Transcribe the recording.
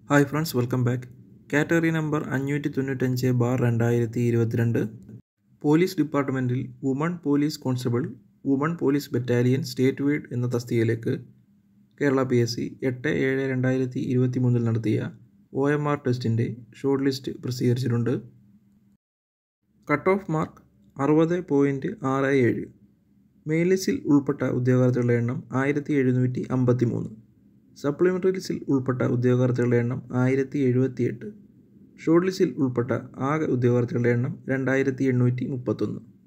hi friends welcome back category number അഞ്ഞൂറ്റി തൊണ്ണൂറ്റഞ്ച് bar രണ്ടായിരത്തി ഇരുപത്തിരണ്ട് പോലീസ് ഡിപ്പാർട്ട്മെൻറ്റിൽ woman police constable woman police battalion state wide എന്ന തസ്തികയിലേക്ക് കേരള പി എസ് സി എട്ട് ഏഴ് രണ്ടായിരത്തി ഇരുപത്തി മൂന്നിൽ നടത്തിയ ഒ എം ആർ ടെസ്റ്റിൻ്റെ ഷോർട്ട് ലിസ്റ്റ് പ്രസിദ്ധീകരിച്ചിട്ടുണ്ട് കട്ട് ഓഫ് മാർക്ക് അറുപത് പോയിൻറ്റ് ആറ് ഏഴ് മെയിൻ ലിസ്റ്റിൽ ഉൾപ്പെട്ട ഉദ്യോഗാർത്ഥികളുടെ എണ്ണം ആയിരത്തി എഴുന്നൂറ്റി അമ്പത്തി മൂന്ന് സപ്ലിമെൻ്ററി ലിസ്റ്റിൽ ഉൾപ്പെട്ട ഉദ്യോഗാർത്ഥികളുടെ എണ്ണം ആയിരത്തി എഴുപത്തി എട്ട് ഷോർട്ട് ലിസ്റ്റിൽ ഉൾപ്പെട്ട ആകെ ഉദ്യോഗാർത്ഥികളുടെ എണ്ണം രണ്ടായിരത്തി എണ്ണൂറ്റി മുപ്പത്തൊന്ന്